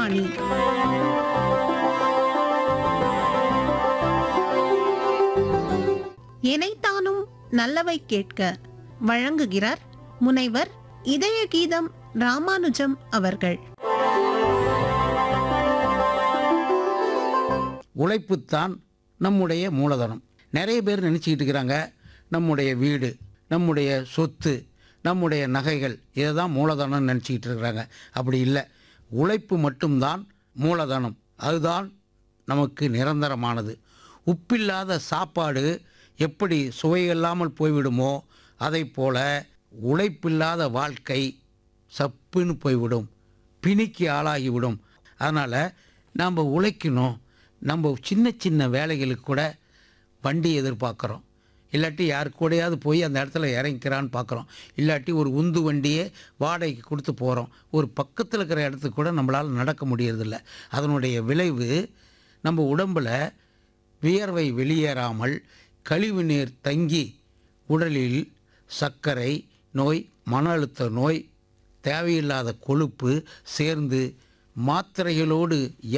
வாணி எனைத்தானும் நல்லவை கேட்க வழங்குகிறார் முனைவர் இதய கீதம் ராமானுஜம் அவர்கள் உழைப்புத்தான் நம்முடைய மூலதனம் நிறைய பேர் நினச்சிக்கிட்டு இருக்கிறாங்க நம்முடைய வீடு நம்முடைய சொத்து நம்முடைய நகைகள் இதை தான் மூலதனம்னு நினச்சிக்கிட்டு இருக்கிறாங்க அப்படி இல்லை உழைப்பு மட்டும்தான் மூலதனம் அதுதான் நமக்கு நிரந்தரமானது உப்பில்லாத சாப்பாடு எப்படி சுவையில்லாமல் போய்விடுமோ அதை போல உழைப்பில்லாத வாழ்க்கை சப்புன்னு போய்விடும் பிணிக்கு ஆளாகிவிடும் அதனால் நாம் உழைக்கணும் நம்ம சின்ன சின்ன வேலைகளுக்கு கூட வண்டி எதிர்பார்க்குறோம் இல்லாட்டி யாரு கூடயாவது போய் அந்த இடத்துல இறங்கிக்கிறான்னு பார்க்குறோம் இல்லாட்டி ஒரு உந்து வண்டியே வாடகைக்கு கொடுத்து போகிறோம் ஒரு பக்கத்தில் இருக்கிற இடத்துக்கு கூட நம்மளால் நடக்க முடியறதில்ல அதனுடைய விளைவு நம்ம உடம்பில் வியர்வை வெளியேறாமல் கழிவு நீர் தங்கி உடலில் சர்க்கரை நோய் மன அழுத்த நோய் தேவையில்லாத கொழுப்பு சேர்ந்து மாத்திரைகளோடு